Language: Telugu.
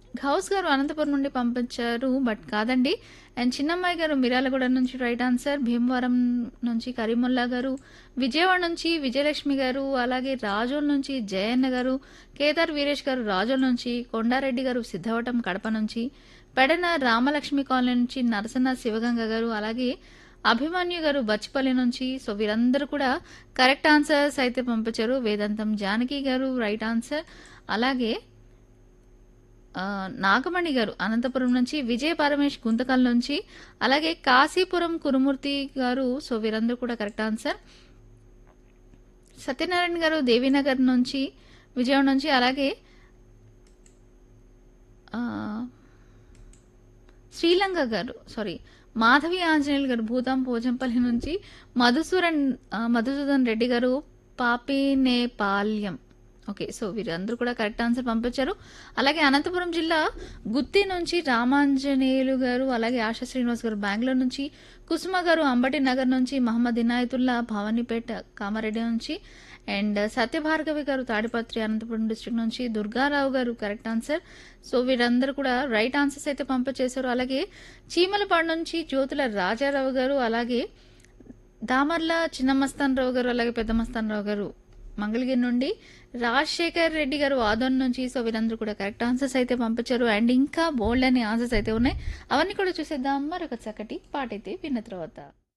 గౌస్ గారు అనంతపురం నుండి పంపించారు బట్ కాదండి అండ్ చిన్నమ్మాయి గారు మిర్యాలగూడ నుంచి రైట్ ఆన్సర్ భీమవరం నుంచి కరీముల్లా గారు విజయవాడ నుంచి విజయలక్ష్మి గారు అలాగే రాజోల్ నుంచి జయన్న గారు కేదార్ వీరేష్ గారు రాజోల్ నుంచి కొండారెడ్డి గారు సిద్ధవటం కడప నుంచి పెడన రామలక్ష్మి కాలనీ నుంచి నరసన్న శివగంగ గారు అలాగే అభిమన్యు గారు బచ్చిపల్లి నుంచి సో వీరందరూ కూడా కరెక్ట్ ఆన్సర్స్ అయితే పంపించారు వేదాంతం జానకి గారు రైట్ ఆన్సర్ అలాగే ఆ, నాగమణి గారు అనంతపురం నుంచి విజయ పరమేష్ గుంతకల్ నుంచి అలాగే కాశీపురం కురుమూర్తి గారు సో వీరందరూ కూడా కరెక్ట్ ఆన్సర్ సత్యనారాయణ గారు దేవీనగర్ నుంచి విజయవాడ నుంచి అలాగే ఆ, శ్రీలంక గారు సారీ మాధవి ఆంజనేయులు గారు భూతాం పోచంపల్లి నుంచి మధుసూరన్ ఆ, మధుసూదన్ రెడ్డి గారు పాపినేపాల్యం ఓకే సో వీరందరూ కూడా కరెక్ట్ ఆన్సర్ పంపించారు అలాగే అనంతపురం జిల్లా గుత్తి నుంచి రామాంజనేయులు గారు అలాగే ఆశా శ్రీనివాస్ గారు బెంగళూరు నుంచి కుసుమ గారు అంబటి నగర్ నుంచి మహమ్మద్ ఇనాయతుల్లా భవానీపేట కామారెడ్డి నుంచి అండ్ సత్యభార్గవి గారు తాడిపత్రి అనంతపురం డిస్ట్రిక్ట్ నుంచి దుర్గారావు గారు కరెక్ట్ ఆన్సర్ సో వీరందరూ కూడా రైట్ ఆన్సర్స్ అయితే పంపించేశారు అలాగే చీమలపాడు నుంచి జ్యోతుల రాజారావు గారు అలాగే దామర్ల చిన్నమస్తాన్ రావు గారు అలాగే పెద్ద మస్తాన్ రావు గారు మంగళగిరి నుండి రాజశేఖర్ రెడ్డి గారు ఆదోన్ నుంచి సో వీరందరూ కూడా కరెక్ట్ ఆన్సర్స్ అయితే పంపించారు అండ్ ఇంకా బోల్డ్ అనే ఆన్సర్స్ అయితే ఉన్నాయి అవన్నీ కూడా చూసేద్దాం మరొక చక్కటి పాట అయితే విన్న తర్వాత